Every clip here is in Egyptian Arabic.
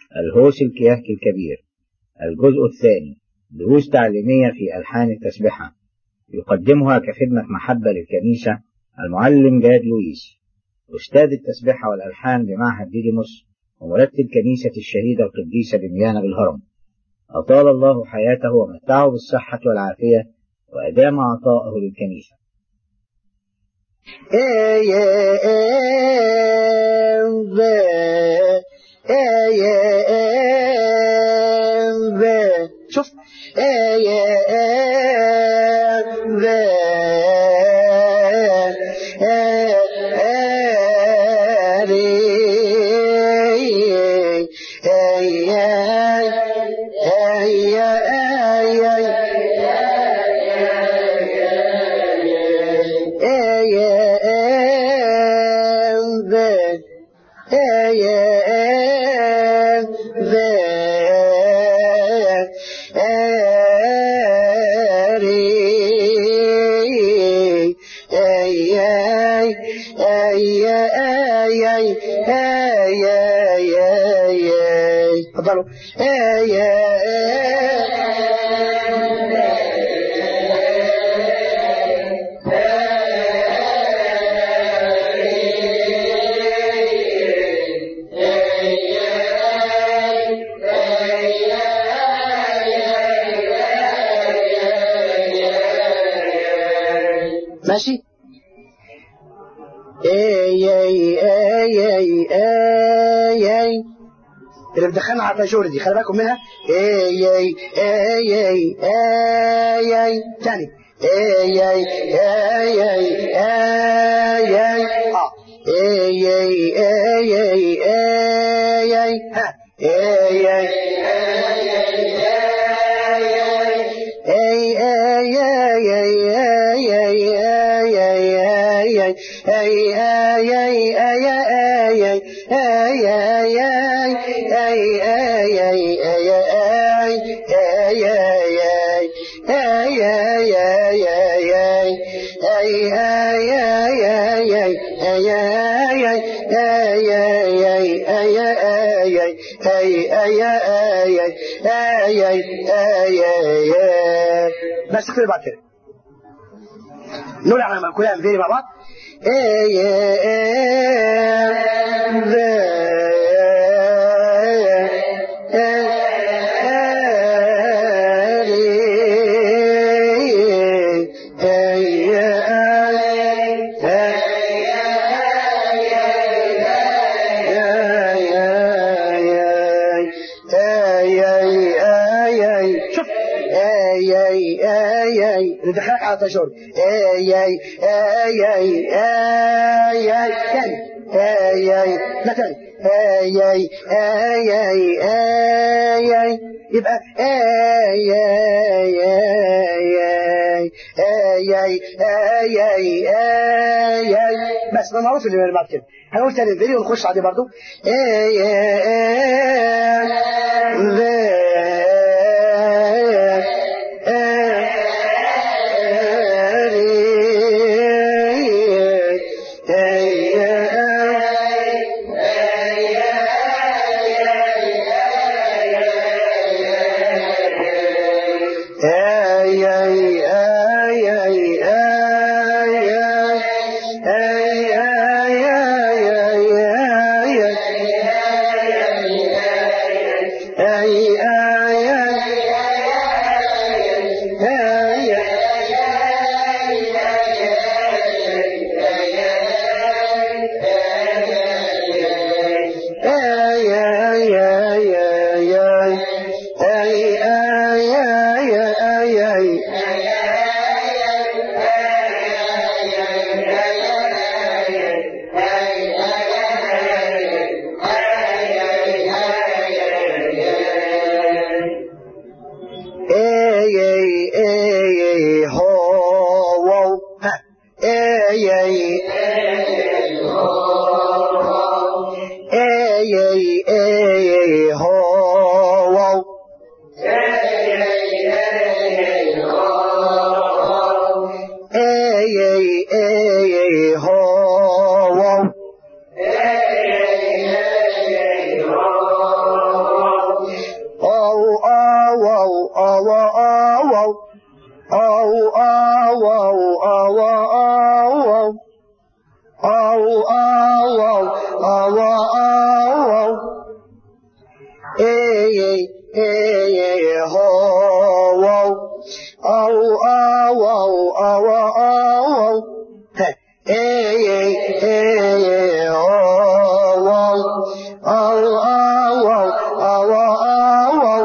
الهوس الكيهك الكبير الجزء الثاني دروس تعليمية في ألحان التسبحة يقدمها كخدمة محبة للكنيسة المعلم جاد لويس أستاذ التسبحة والألحان بمعهد ديديموس ومرتب كنيسة الشهيدة القديسة بميانا بالهرم أطال الله حياته ومتعه بالصحة والعافية وأدام عطاءه للكنيسة شوف تفضلوا ماشي اي اي اي اي اي اي اللي مدخلنا على الفاجورة دي خلي بالكم منها اي اي اي اي اي اي تاني اي اي اي اي اي اي اه اي اي اي اي اي اي ها اي اي اي اي اي اي اي اي اي اي بس كده بعد كده نقول على كلها مثالي مع بعض اي ندخلك على تشعر اي اي اي اي اي اي تاني اي اي لا تاني اي اي اي اي اي اي يبقى اي اي اي اي اي اي اي اي اي اي بس ده معروف اللي بعد كده هنقول تاني الفيديو ونخش عليه برضو اي اي هو او او او او او اي اي هو او او او او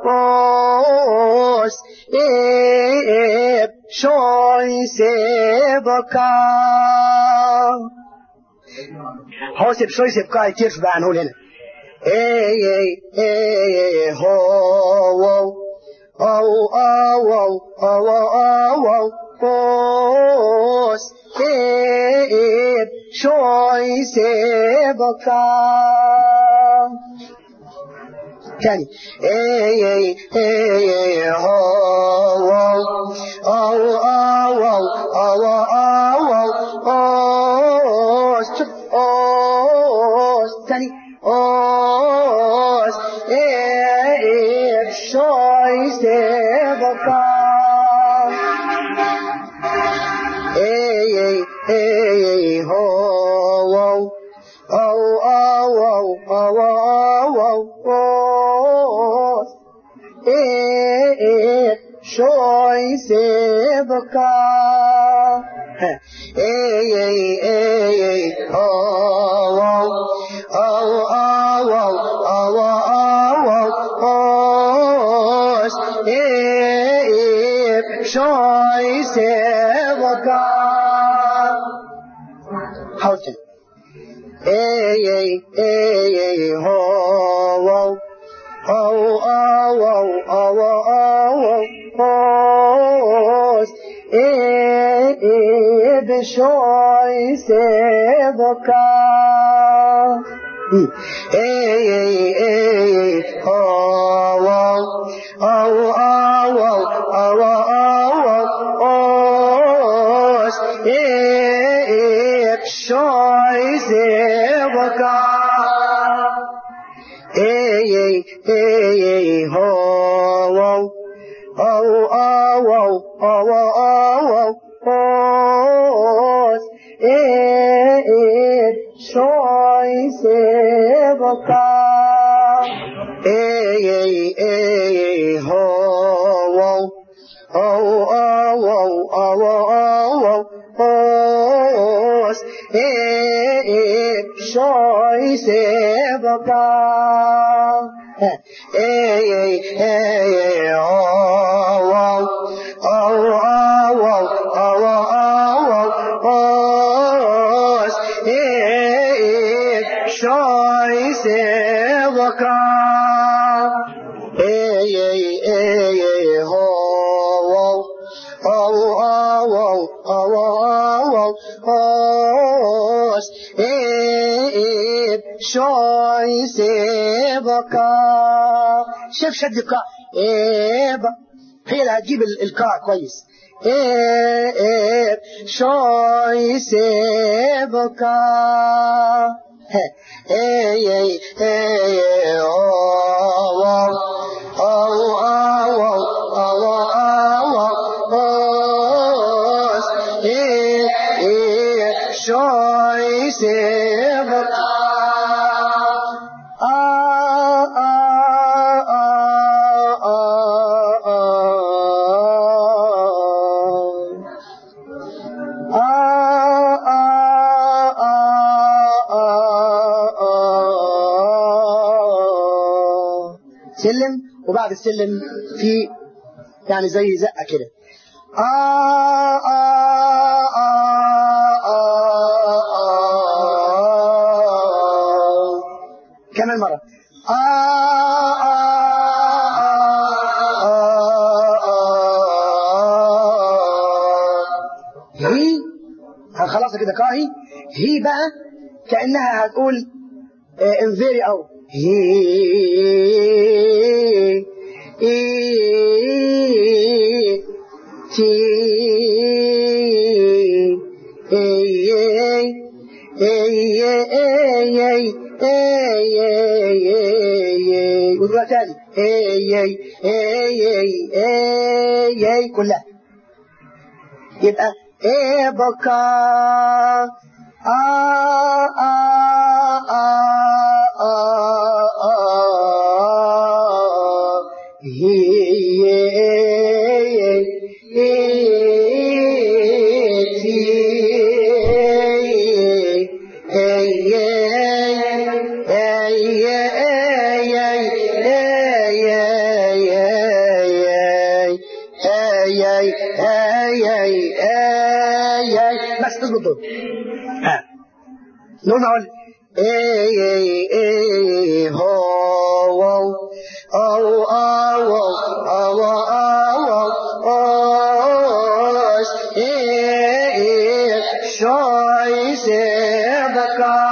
اوس اب شوي سيبكا حوسب شوي سيبكا يتيرش بقى نقول هنا اي اي اي هو او او او او او او اوس اب شوي سيبكا تاني اي اي اي هو او او او او او اوس اوس تاني اوس اي شوي سيبكا اي اي اي هو او او او او او او اي شوي سيبكا اي اي اي او او او او او او اي شوي سيبكا حاول تاني اي اي اي اي هو او او او او او اي اي بشوي سيبكا اي اي اي هو او او او او او اي شوي سيبكا اي اي اي هو او او او او او اي شوي سيبكا اي اي اي هو او او او او او اي شوي سيبكا اي اي اي او او او او او اي شوي سيبكا اي اي اي هو او او او او او اي شوي سيبكا شوف شد الكاء ايه هي اللي هتجيب الكاء كويس ايه ايه شوي سيبكا ايه ايه ايه او او او او او او ايه ايه شوي سيبكا آه آه آه آه سلم وبعد السلم في يعني زي زقة كده آه آه آه آه آه كمان مرة آه آه آه آه هي هنخلصها كده كاهي هي بقى كأنها هتقول انفيري أو هي إيه تي إيه إيه إيه إيه ودلوقتي تاني إيه إيه إيه إيه كلها يبقى إيه بكا آه آه آه آه آه دول ها نقول نقول اي اي اي هو او او او او او اي شوي سبكا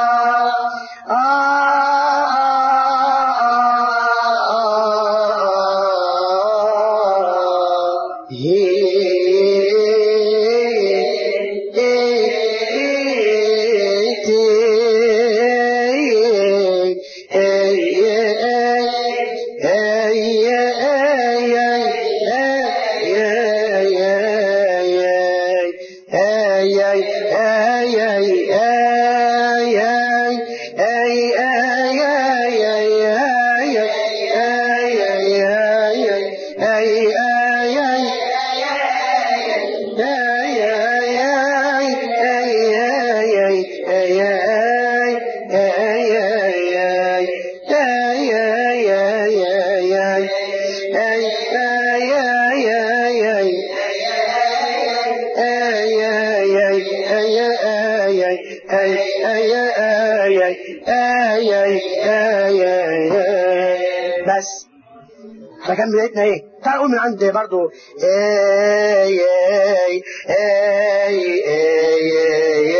بس فكان بدايتنا ايه تعال نقول من عند برضو اي اي اي اي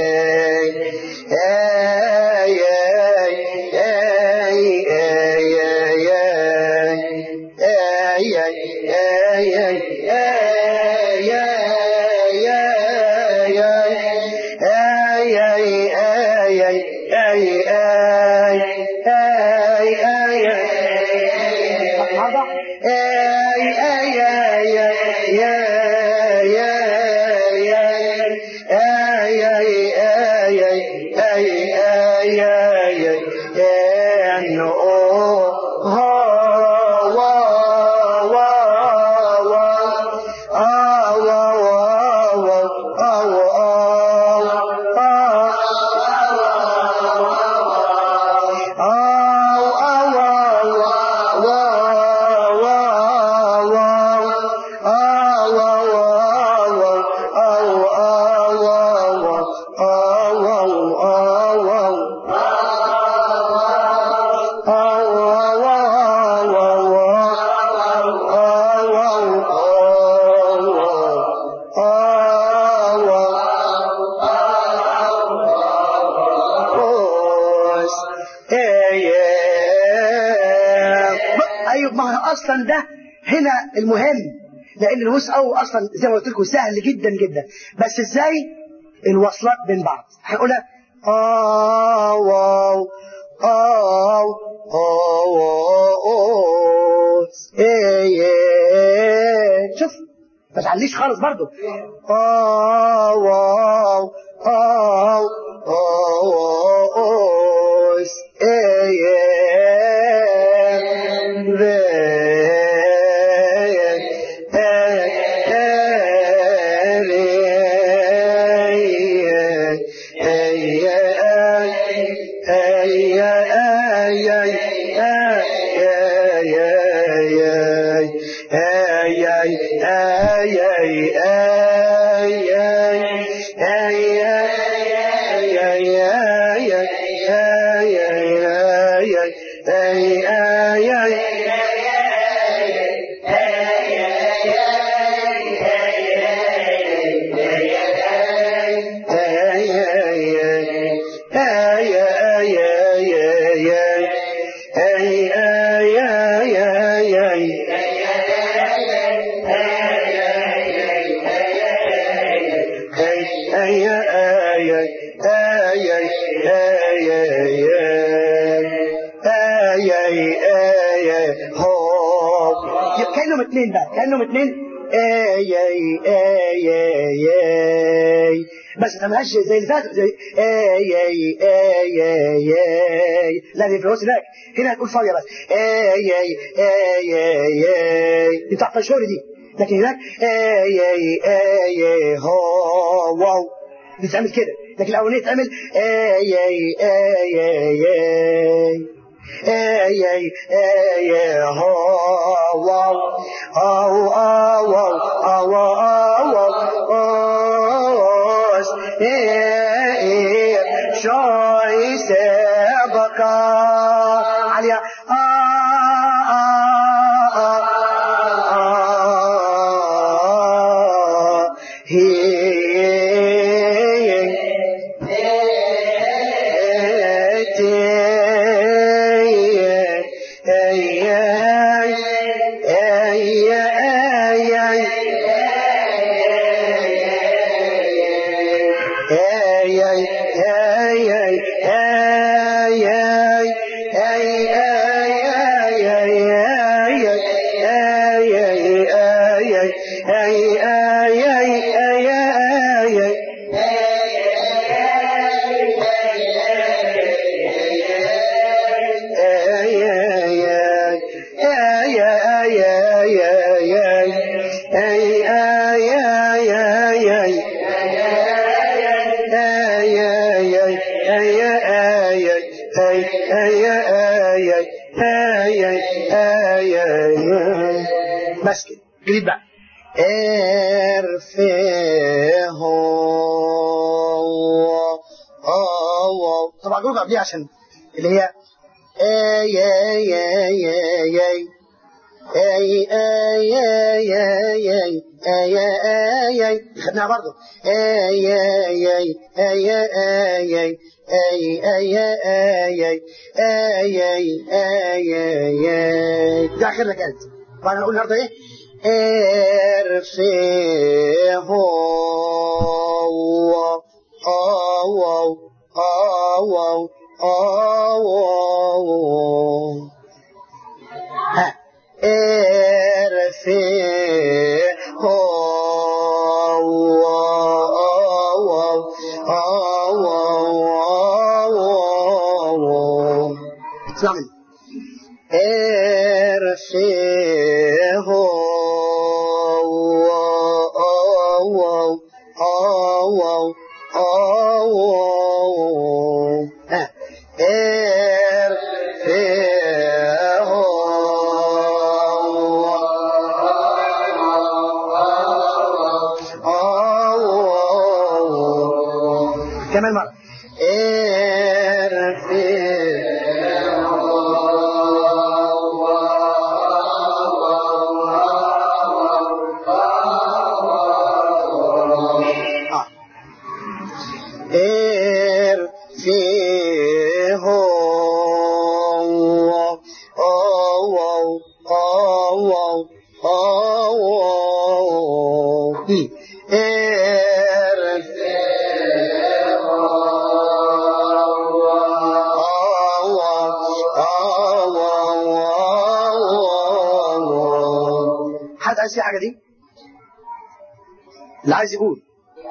ايوه ما هو اصلا ده هنا المهم لان الوسع او اصلا زي ما قلت لكم سهل جدا جدا بس ازاي الوصلات بين بعض هنقولها اه واو اه اه اه ايه ايه شوف ما تعليش خالص برضو اه واو اه اه اه ايه كانهم اتنين بقى كانهم اتنين اي اي اي اي اي بس ما تعملهاش زي اللي فاتت زي اي اي اي اي اي لا دي في الوسط هناك هنا هتقول فاضيه بس اي اي اي اي اي دي بتاعت الشهر دي لكن هناك اي اي اي اي هو واو بتتعمل كده لكن الاولانيه تعمل اي اي اي اي اي اي اي اي هو واو او او او او او بس كده جديد بقى ارفعه طبعا جروب قبليه عشان اللي هي اي اي اي اي اي اي اي اي اي اي اي اي خدناها برضه اي اي اي اي اي اي اي اي اي اي اي اي اي ده اخرنا كانت بعد نقول النهارده ايه ارفعه أو أو أو أو أو ها ارفعه اسمع مني ارفعه ها ارفعه كمان مرة ارفعه حد عايز في حاجة دي؟ اللي عايز يقول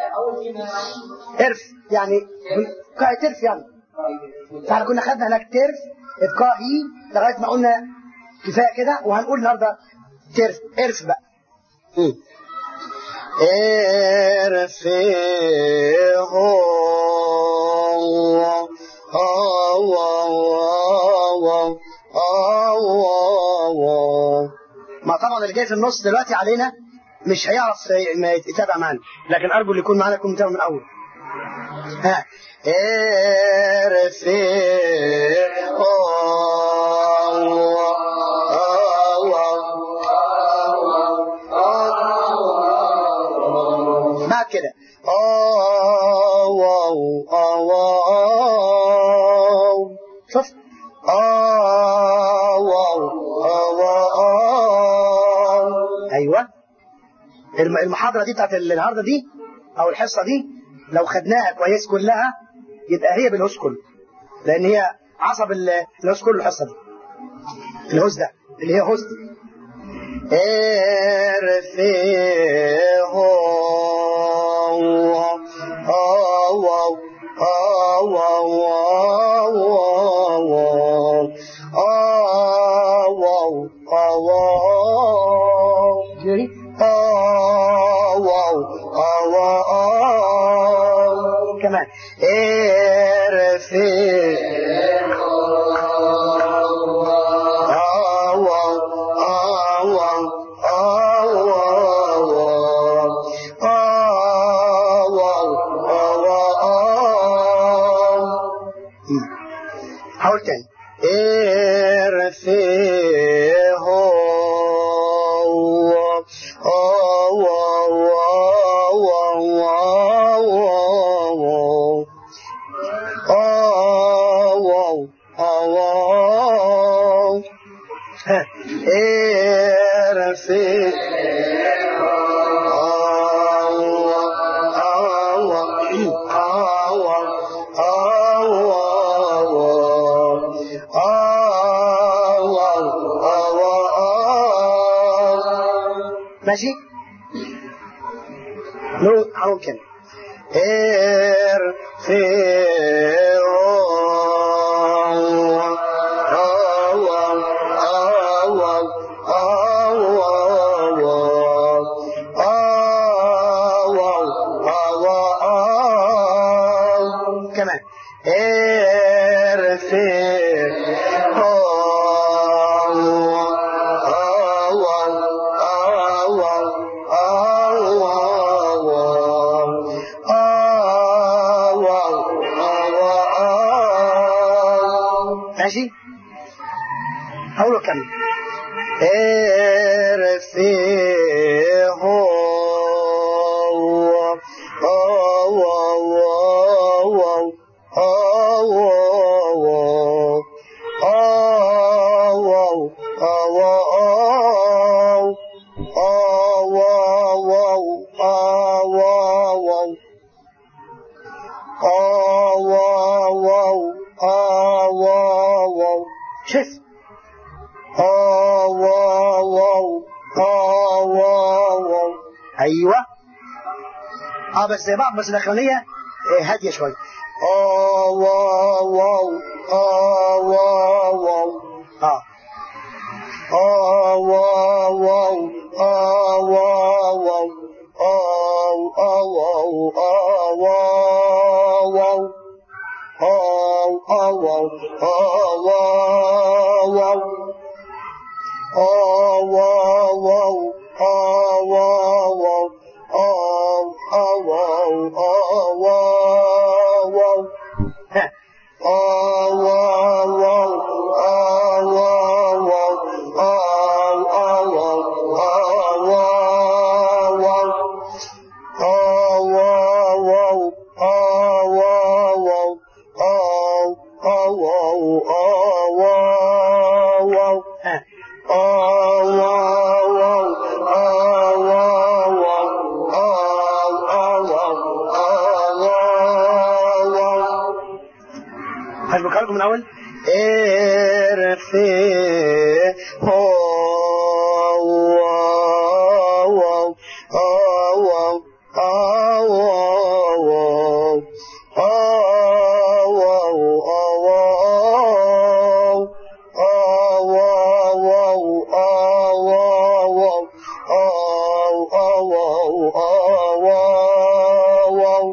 ارف يعني بقاء ترف يعني فاحنا كنا خدنا هناك ترف ابقاء اي لغايه ما قلنا كفايه كده وهنقول النهارده ترف ارف بقى مم. ارفعه ما طبعا اللي جاي في النص دلوقتي علينا مش هيعرف ما يتابع معانا لكن ارجو اللي يكون معانا يكون متابع من الاول ها بعد كده شوف ايوه الم- المحاضرة دي بتاعت النهاردة دي أو الحصة دي لو خدناها كويس كلها يبقى هي بالهوس كله لأن هي عصب ال- الهوس كله الحصة دي الهوس ده اللي هي هوس دي ارفعه جري كمان حاول تاني ها ارفع ماشي نقول حرام كده كمان ماشي هقوله كمل شوف ايوه اه بس زي بعض بس الاخرانيه آه، هاديه شويه اه واو واو اه واو واو اه اه واو واو اه واو واو اه اه واو اه واو واو اه اه واو اه واو واو اه واو واو اه واو واو اه اه واو اه واو واو ها اه واو واو اه واو واو اه اه واو اه واو واو اه واو واو اه واو واو اه اه واو اه واو واو ها اه واو واو اه واو واو اه اه واو اه واو واو هشبك لكم من اول ارفع هو واو اه واو اه واو اه واو اه واو اه واو اه واو اه واو اه واو واو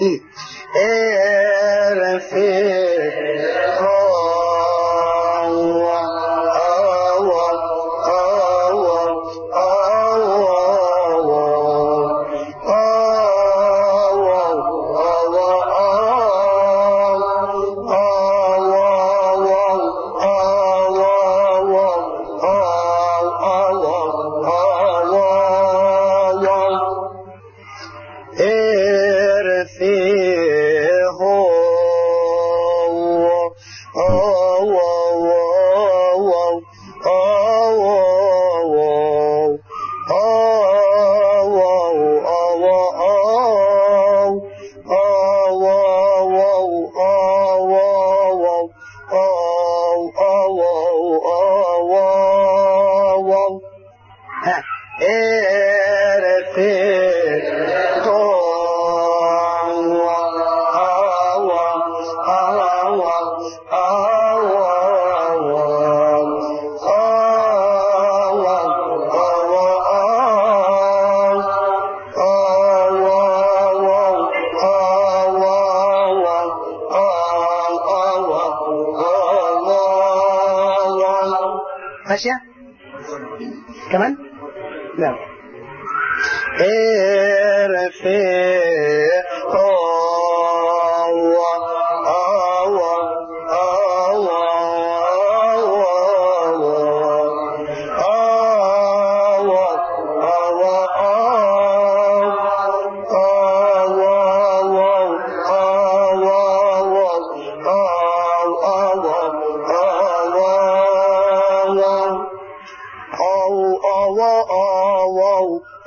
ماشية كمان نعم ارفع هو هو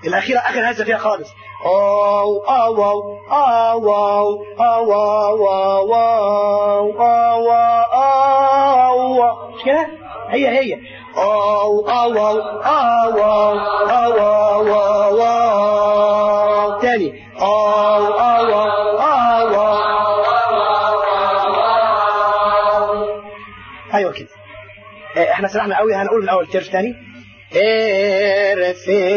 الأخيرة آخر هزة فيها خالص أو أو أو أو أو أو أو أو أو أو مش كده؟ هي هي أو أو أو أو أو أو أو أو تاني أو أو أو أو أيوة كده احنا سرحنا قوي هنقول من الأول ترف تاني ارفي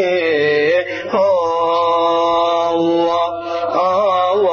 هو هو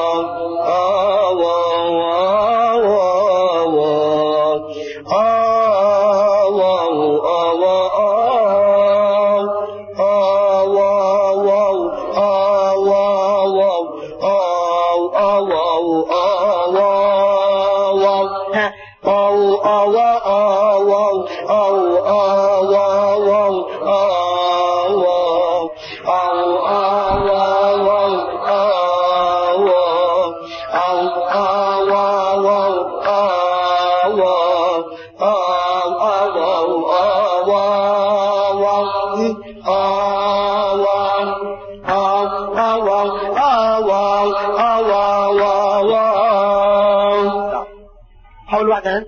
حاول واحدة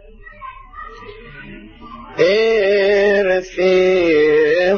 ارفيه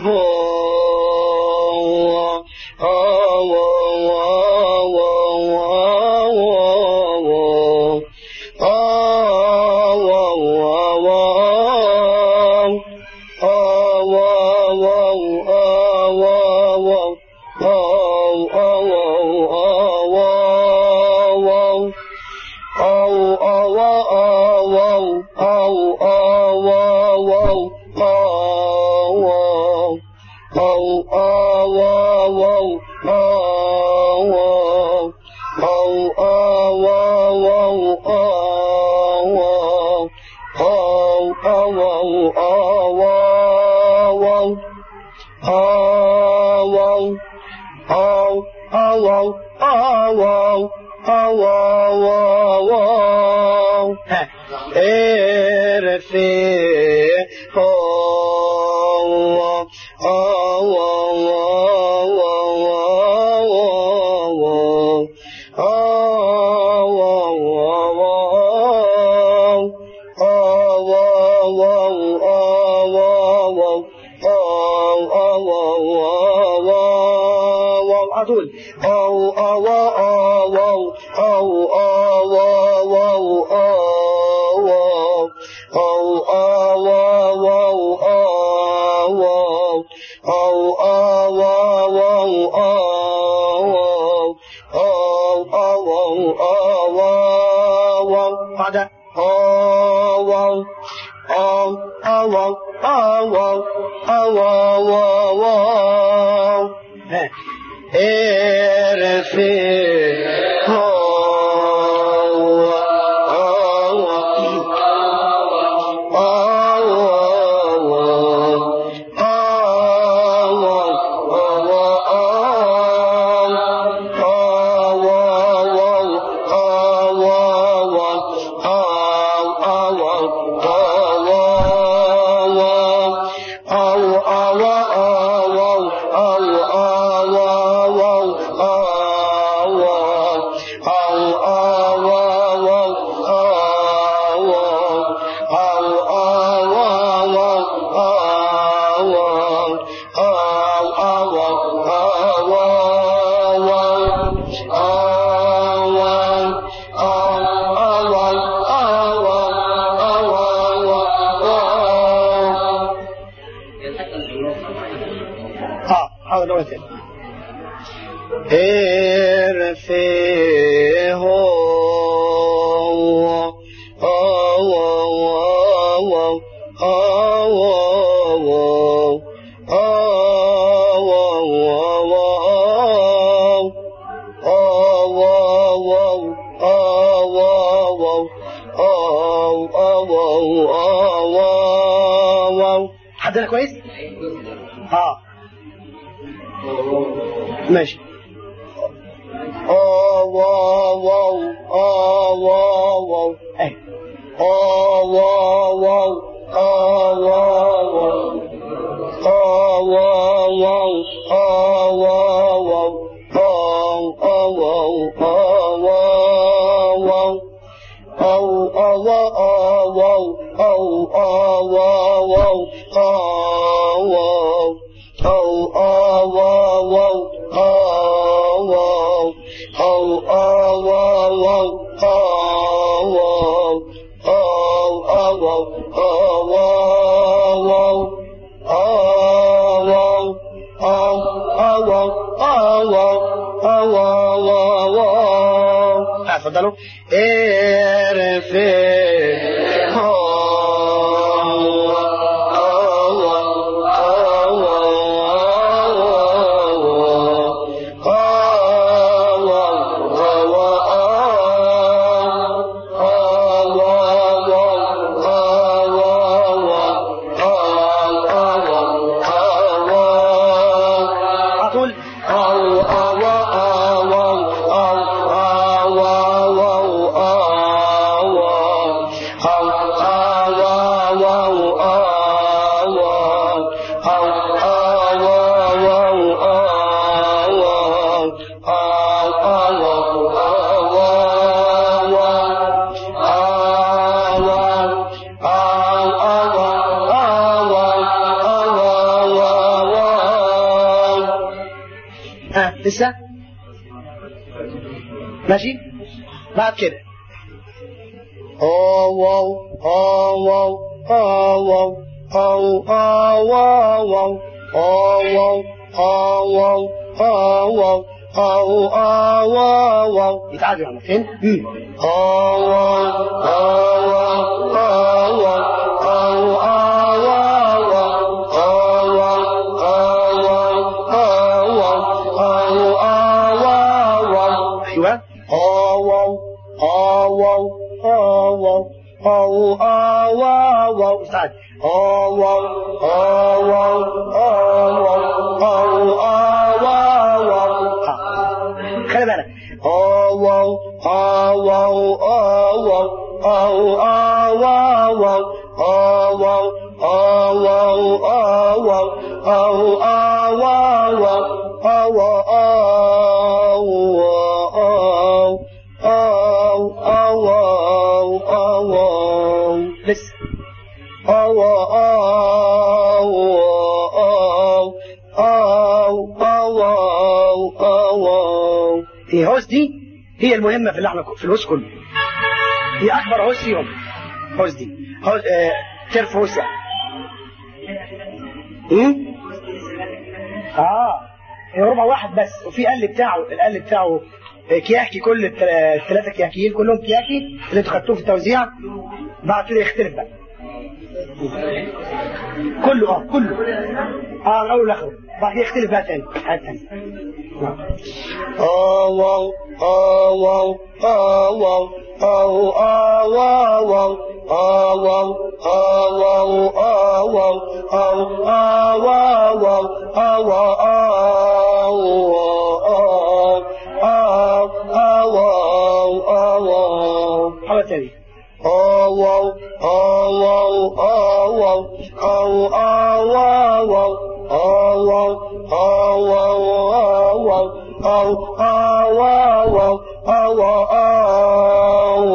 طول أو أو أو أو أو أو أو أو أو أو بعد أو أو أو أو أو أو أو اه حاول مرة تانية ارفيه حد هنا كويس؟ اه ماشي اه واو واو اه واو واو اهي اه واو واو اه واو واو اه واو واو اه واو أو أو أو أو أو أو اتفضلوا ارفع أقول أو أو أو أو أو أو ها لسه ماشي بعد كده أو واو أو واو أو واو أو أو واو أو واو أو واو أو واو أو أو واو يتعادل يعني فين؟ أو واو أو واو أو واو أو أو واو أو واو أو واو أو واو أو أو واو أيوه أو واو أو واو أو واو أو أو واو استعد أو واو أو واو أو واو أو أو واو خلي بالك أو واو أو واو أو واو أو أو واو أو واو أو واو أو واو أو أو واو أو أو أو أو أو أو لسه أو أو أو أو أو أو هي هوس دي هي المهمة في اللحن في الهوس كله هي أكبر هوس فيهم هوس دي هوس آه ترف هوس يعني إيه؟ آه هي ربع واحد بس وفي قل بتاعه القل بتاعه كياكي كل التل- الثلاثة كياكيين كلهم كياكي اللي انتوا خدتوه في التوزيع بعد كده يختلف بقى كله اه كله اه من اول لاخره بعد كده يختلف بقى تاني حاجه تانية اه واو اه واو اه واو اه اه واو واو اه واو اه واو اه واو اه اه واو واو اه واو اه واو اه اه واو اه واو حاجه تانية اه واو اه واو اه واو اه اه واو واو اه واو اه واو اه واو اه اه واو واو اه واو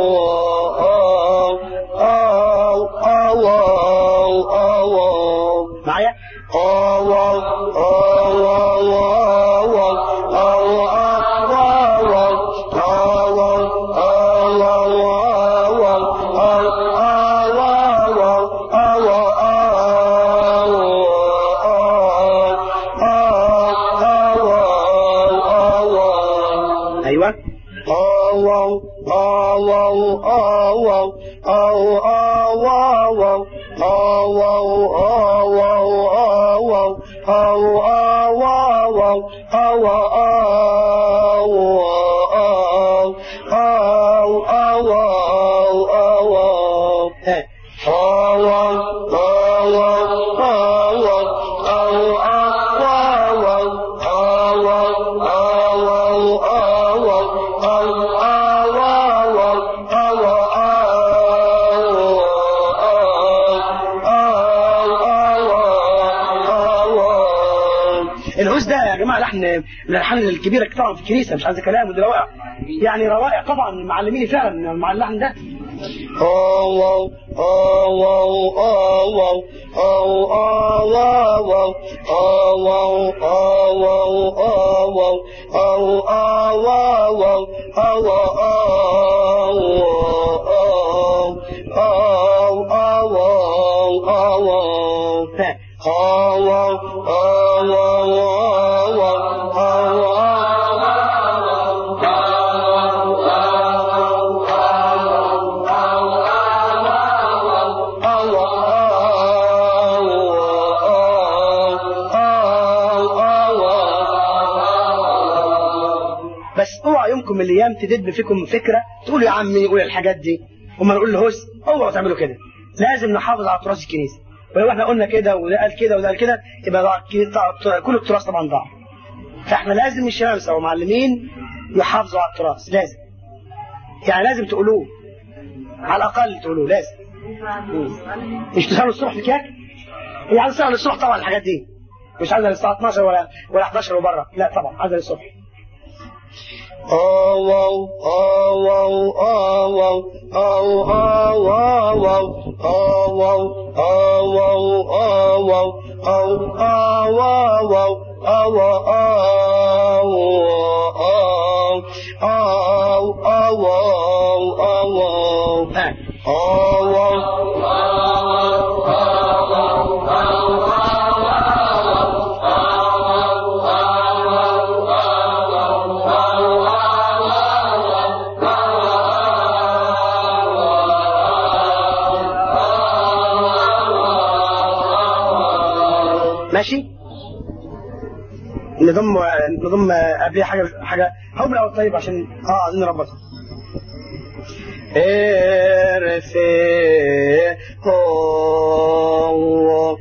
اه اه واو اه واو معايا اه واو اه واو اه واو اه اه واو واو اه واو اه واو اه واو اه اه واو واو اه واو ايوه اه واو اه واو اه واو اه اه واو واو اه واو اه واو اه واو اه اه واو واو اه واو اه اه اه واو اه واو ها اه واو اه واو اه واو اه اه واو واو اه واو اه واو اه واو اه اه واو واو اه العوز ده يا جماعه لحن من الالحان الكبيره طبعا في الكنيسه مش عايز كلام ودي روائع يعني روائع طبعا معلميني فعلا مع اللحن ده اه واو اه واو اه واو اه اه واو اه واو اه واو اه واو اه اه واو واو اه اه اه اه واو اه واو اه بس اوعى يومكم من الايام تدب فيكم فكره تقولوا يا عمي قول الحاجات دي وما نقول له هس اوعوا تعملوا كده لازم نحافظ على تراث الكنيسه ولو احنا قلنا كده وده قال كده وده قال كده يبقى ضاع ضاع- كل التراث طبعا ضاع فاحنا لازم الشمامسه ومعلمين يحافظوا على التراث لازم يعني لازم تقولوه على الاقل تقولوه لازم مم. مش تصلوا الصبح في كاك هي عايزه تصلي الصبح طبعا الحاجات دي مش عايزه الساعه 12 ولا ولا 11 وبره لا طبعا عايزه الصبح ها. ماشي نضم نضم قبل حاجه حاجه هقول الاول طيب عشان اه عايزين نربطها ارفع هو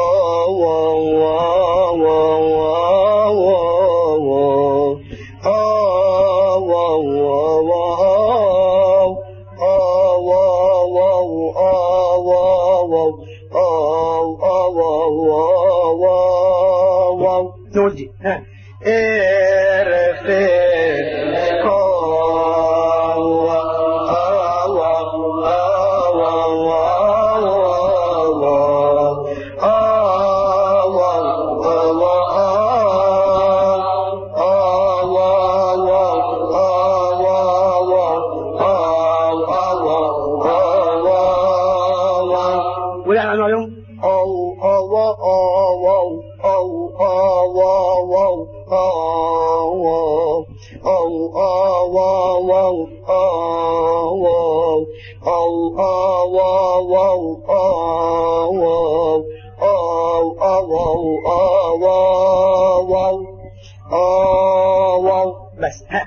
نقول دي ها ولا عنوان يوم بس ها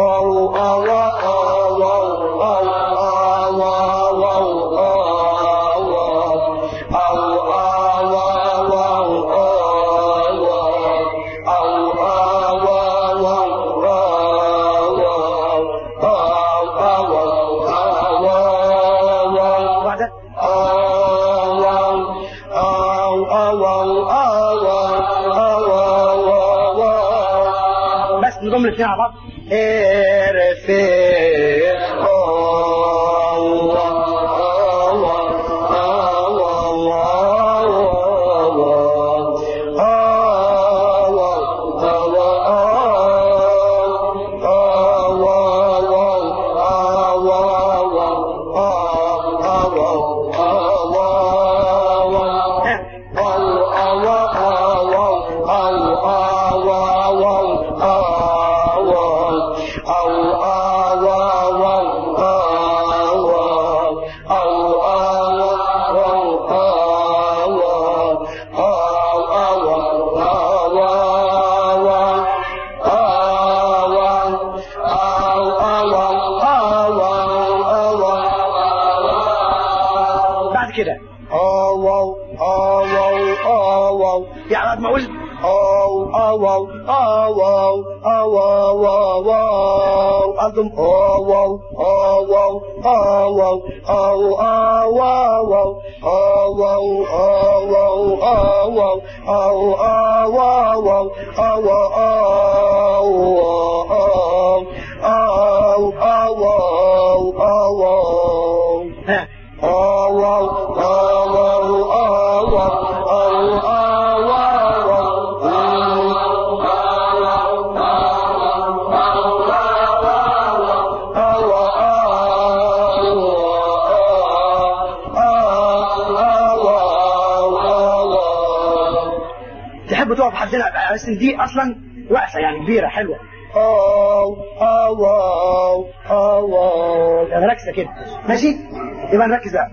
واحدة بس نضم الاثنين على بعض بعد كده يعني بعد ما اقول أضم ها تحب تقف حدنا بس دي اصلا وقفه يعني كبيره حلوه أو أو أو أو أو يعني ركزة كده ماشي يبقى نركز بقى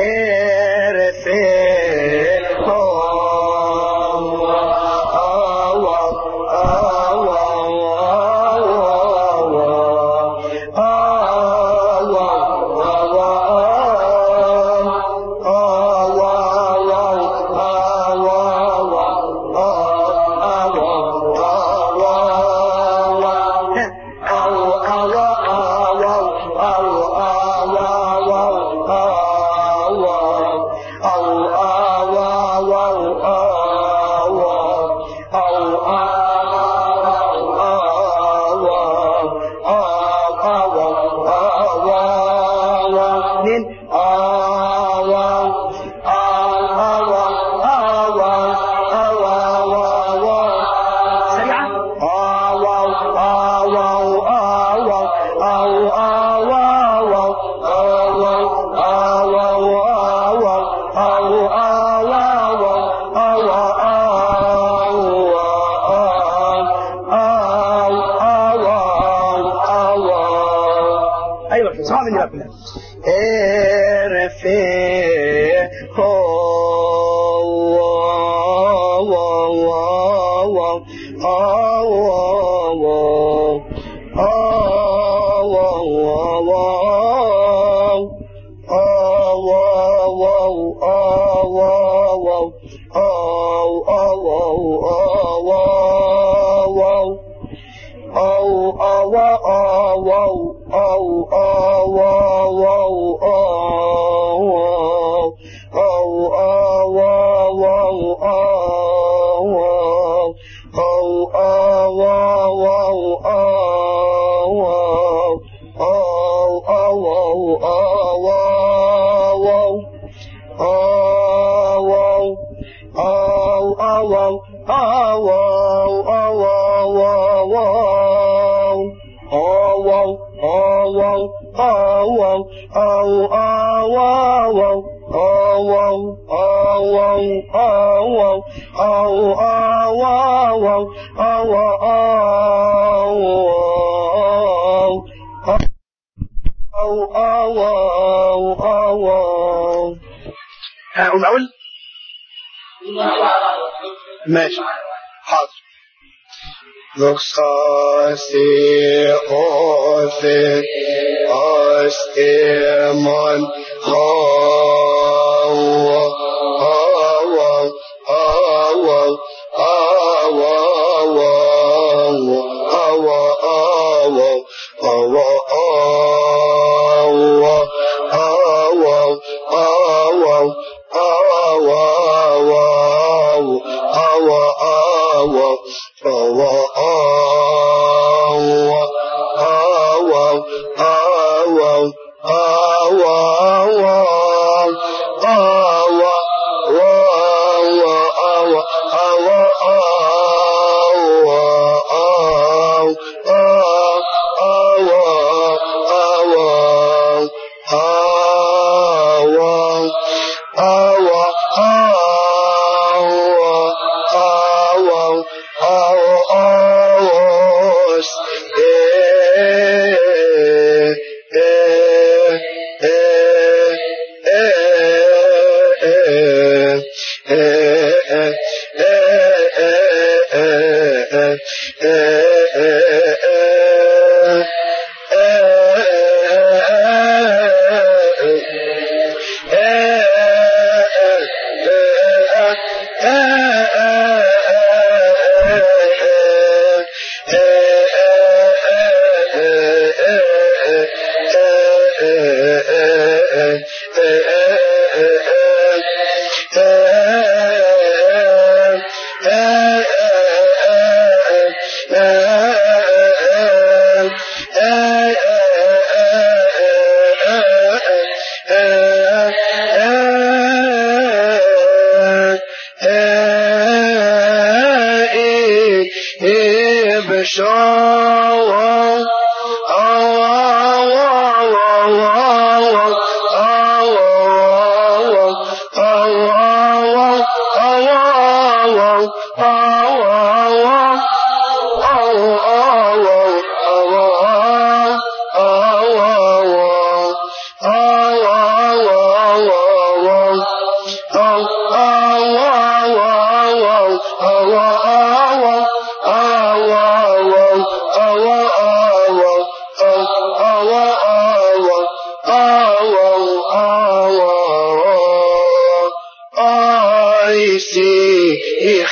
ايوه اسمعوا مني بقى كلها هقوم اقول ماشي حاضر Doxasi ose astemon hawa hawa hawa hawa hawa hawa hawa hawa hawa hawa I see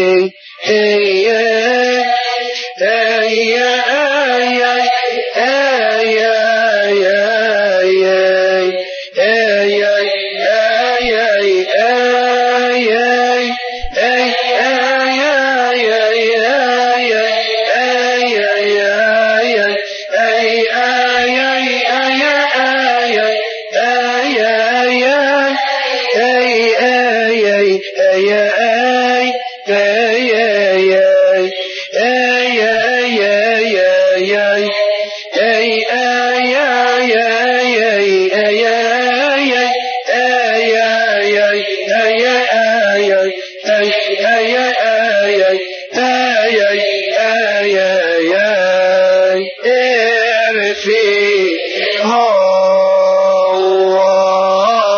Yeah. ارفي هو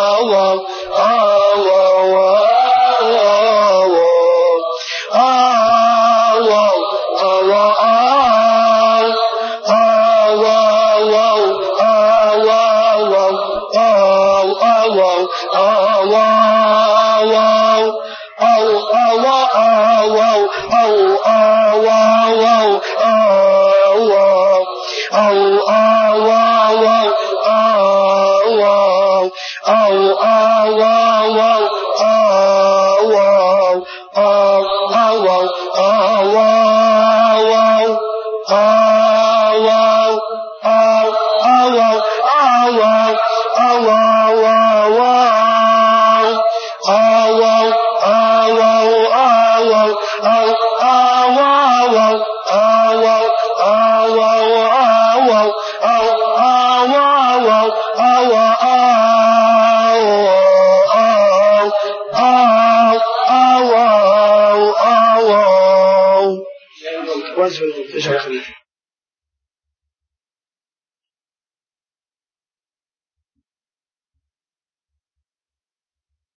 وزن